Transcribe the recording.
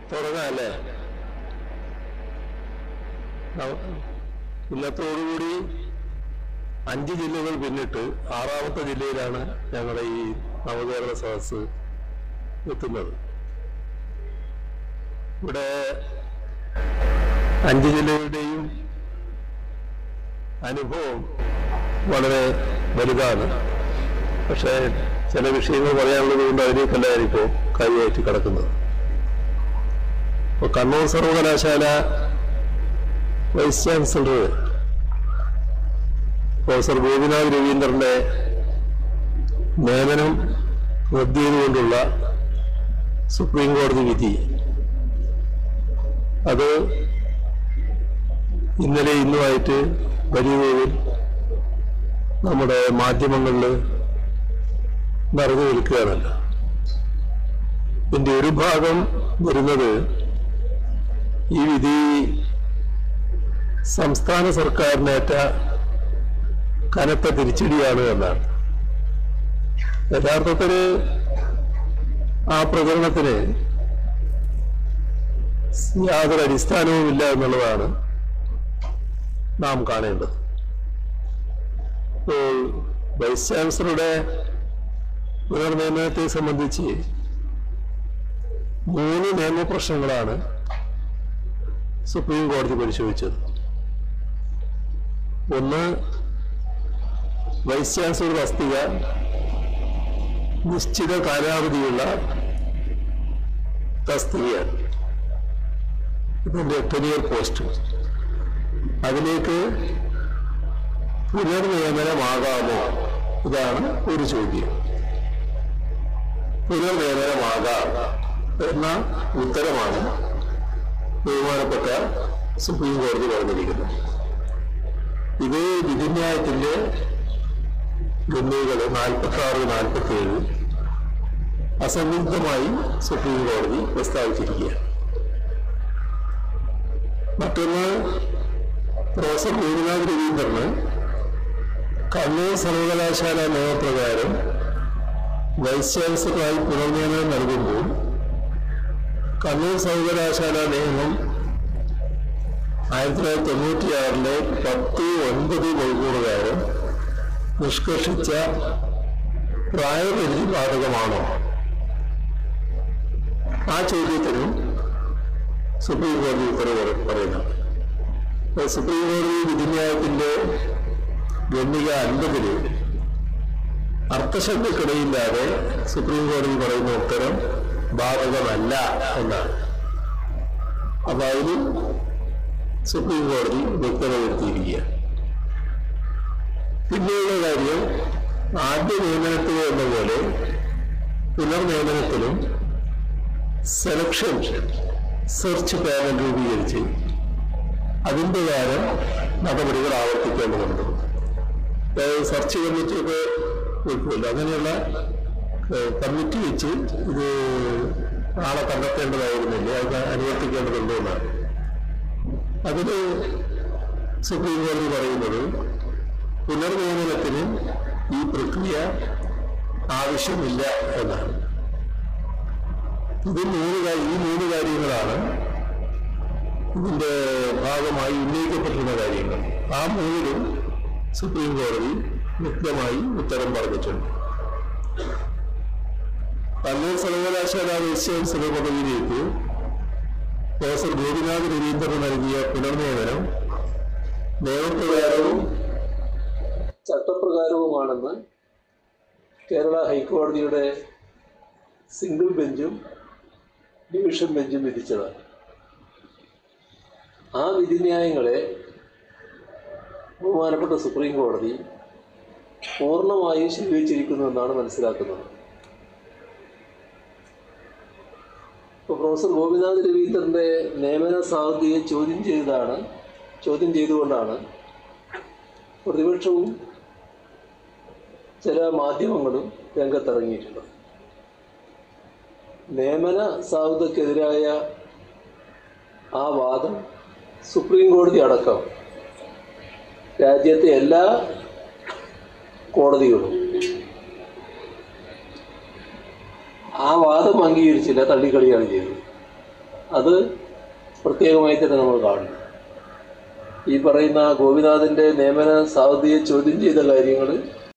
തുടങ്ങാല്ലേ ഇന്നത്തോടുകൂടി അഞ്ച് ജില്ലകൾ പിന്നിട്ട് ആറാമത്തെ ജില്ലയിലാണ് ഞങ്ങളുടെ ഈ നവകേരള സദസ് എത്തുന്നത് ഇവിടെ അഞ്ച് ജില്ലകളുടെയും അനുഭവം വളരെ വലുതാണ് പക്ഷേ ചില വിഷയങ്ങൾ പറയാനുള്ളത് കൊണ്ട് അതിലേക്കല്ല ഞാനിപ്പോൾ കാര്യമായിട്ട് കിടക്കുന്നത് ഇപ്പോൾ കണ്ണൂർ സർവകലാശാല വൈസ് ചാൻസലർ പ്രൊഫസർ ഗോപിനാഥ് രവീന്ദ്രന്റെ നിയമനം റദ്ദ് ചെയ്തുകൊണ്ടുള്ള സുപ്രീം കോടതി വിധി അത് ഇന്നലെ ഇന്നുമായിട്ട് വലിയ തോതിൽ നമ്മുടെ മാധ്യമങ്ങളിൽ നിറഞ്ഞു നിൽക്കുകയാണല്ലോ ഇതിന്റെ ഒരു ഭാഗം വരുന്നത് ഈ വിധി സംസ്ഥാന സർക്കാരിനേറ്റ കനത്ത തിരിച്ചടിയാണ് എന്നാണ് യഥാർത്ഥത്തിൽ ആ പ്രചരണത്തിന് യാതൊരു അടിസ്ഥാനവുമില്ല എന്നുള്ളതാണ് നാം കാണേണ്ടത് ഇപ്പോൾ വൈസ് ചാൻസലറുടെ പുനർനിയമനത്തെ സംബന്ധിച്ച് മൂന്ന് നിയമപ്രശ്നങ്ങളാണ് സുപ്രീം കോടതി പരിശോധിച്ചത് ഒന്ന് വൈസ് ചാൻസലർ തസ്തിക നിശ്ചിത കാലാവധിയുള്ള തസ്തികയാണ് ഇതിന്റെ ടെനിയർ പോസ്റ്റ് അതിലേക്ക് പുനർനിയമനമാകാമോ ഇതാണ് ഒരു ചോദ്യം പുനർനിയമനമാകാം എന്ന ഉത്തരമാണ് ബഹുമാനപ്പെട്ട സുപ്രീം കോടതി പറഞ്ഞിരിക്കുന്നത് ഇത് വിധിന്യായത്തിന്റെ ഗണ്യകൾ നാൽപ്പത്തി ആറ് നാൽപ്പത്തി ഏഴ് അസംബന്ധമായി സുപ്രീം കോടതി പ്രസ്താവിച്ചിരിക്കുകയാണ് മറ്റൊന്ന് പ്രൊഫസർ ഗോപിനാഥ് രവീന്ദ്രന് കണ്ണൂർ സർവകലാശാല നിയമപ്രകാരം വൈസ് ചാൻസലറായി പുനർനിയമനം നൽകുമ്പോൾ കണ്ണൂർ സർവകലാശാല നിയമം ആയിരത്തി തൊള്ളായിരത്തി തൊണ്ണൂറ്റിയാറിലെ പത്ത് ഒൻപത് വകുപ്പുപ്രകാരം നിഷ്കർഷിച്ച പ്രായപരിധി ബാധകമാണോ ആ ചോദ്യത്തിനും സുപ്രീം കോടതി ഉത്തരവ് പറയുന്നുണ്ട് അപ്പോൾ സുപ്രീം കോടതി വിധിന്യായത്തിന്റെ ഗണ്ണിക അൻപതില് അർത്ഥശബ്ദക്കിടയില്ലാതെ സുപ്രീം കോടതി പറയുന്ന ഉത്തരം ബാധകമല്ല എന്നാണ് അപ്പൊ അതിന് സുപ്രീം കോടതി വ്യക്തത വരുത്തിയിരിക്കുക പിന്നെയുള്ള കാര്യം ആദ്യ നിയമനത്തിൽ എന്ന പോലെ പുനർനിയമനത്തിലും സെലക്ഷൻ സെർച്ച് പാനൽ രൂപീകരിച്ച് അതിൻ്റെ കാലം നടപടികൾ ആവർത്തിക്കേണ്ടതുണ്ട് അതായത് സെർച്ച് കമ്മിറ്റിയൊക്കെ വെക്കുമല്ലോ അങ്ങനെയുള്ള ഏഹ്, കമ്മിറ്റി വെച്ച് ഇത് ആളെ കണ്ടെത്തേണ്ടതായിരുന്നില്ലേ അത് അനുവർത്തിക്കേണ്ടതുണ്ടോ എന്നാണ് അതിന് സുപ്രീം കോടതി പറയുന്നത് പുനർനിയമനത്തിന് ഈ പ്രക്രിയ ആവശ്യമില്ല എന്നാണ് ഇത് മൂന്ന് കാ- ഈ മൂന്ന് കാര്യങ്ങളാണ് ഇതിന്റെ ഭാഗമായി ഉന്നയിക്കപ്പെട്ടിരുന്ന കാര്യങ്ങൾ ആ മൂന്നിലും സുപ്രീം കോടതി വ്യക്തമായി ഉത്തരം പറഞ്ഞിട്ടുണ്ട് കണ്ണൂർ സർവകലാശാല വൈസ് ചാൻസലർ പദവിയിലേക്ക് പ്രൊഫസർ ഗോപിനാഥ് രവീന്ദ്രൻ നൽകിയ പുനർനിയമനം നിയമപ്രകാരവും ചട്ടപ്രകാരവുമാണെന്ന് കേരള ഹൈക്കോടതിയുടെ സിംഗിൾ ബെഞ്ചും ഡിവിഷൻ ബെഞ്ചും വിധിച്ചതാണ് ആ വിധിന്യായങ്ങളെ ബഹുമാനപ്പെട്ട സുപ്രീം കോടതി പൂർണ്ണമായും ശരിവച്ചിരിക്കുന്നു എന്നാണ് മനസ്സിലാക്കുന്നത് ഇപ്പോൾ പ്രൊഫസർ ഗോപിനാഥ് രവീന്ദ്രന്റെ നിയമന സാധ്യതയെ ചോദ്യം ചെയ്തതാണ് ചോദ്യം ചെയ്തുകൊണ്ടാണ് പ്രതിപക്ഷവും ചില മാധ്യമങ്ങളും രംഗത്തിറങ്ങിയിട്ടുണ്ട് നിയമന സാധ്യതക്കെതിരായ ആ വാദം സുപ്രീം കോടതി അടക്കം രാജ്യത്തെ എല്ലാ കോടതികളും ആ വാദം അംഗീകരിച്ചില്ല തള്ളിക്കളിയാണ് ചെയ്തത് അത് പ്രത്യേകമായി തന്നെ നമ്മൾ കാണുന്നു ഈ പറയുന്ന ഗോപിനാഥിൻ്റെ നിയമന സാധ്യതയെ ചോദ്യം ചെയ്ത കാര്യങ്ങൾ